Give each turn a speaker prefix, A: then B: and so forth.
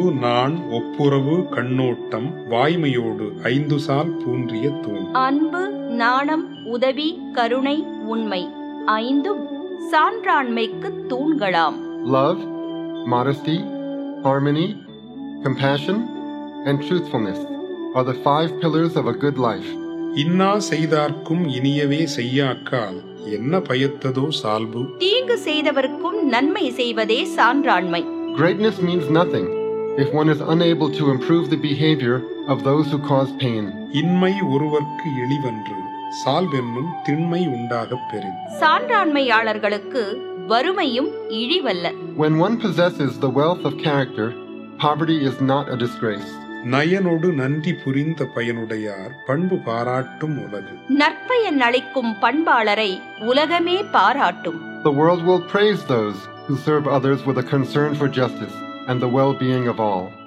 A: நான் ஒப்புரவு கண்ணோட்டம் வாய்மையோடு ஐந்து சால் பூன்றிய தூண்
B: அன்பு நாணம் உதவி கருணை உண்மை ஐந்தும் சான்றாண்மைக்கு தூண்களாம்
C: love, modesty, harmony, compassion, and truthfulness are the five pillars of a good life.
A: இன்னா செய்தார்க்கும் இனியவே செய்யாக்கால் என்ன பயத்ததோ சால்பு
B: தீங்கு செய்தவர்க்கும் நன்மை செய்வதே சான்றாண்மை
C: Greatness means nothing if one is unable to improve the behavior of those who cause pain.
A: இன்மை ஒருவர்க்கு இழிவன்று சால்வென்னும் திண்மை உண்டாகப் பெறின்
B: சான்றாண்மையாளர்களுக்கு வறுமையும் இழிவல்ல
C: When one possesses the wealth of character, poverty is not a disgrace.
A: நயனொடு நன்றி புரிந்த பயனுடையார் பண்பு பாராட்டும் உலகு
B: நற்பயன் அளிக்கும் பண்பாளரை உலகமே பாராட்டும்
C: The world will praise those who serve others with a concern for justice and the well being of all.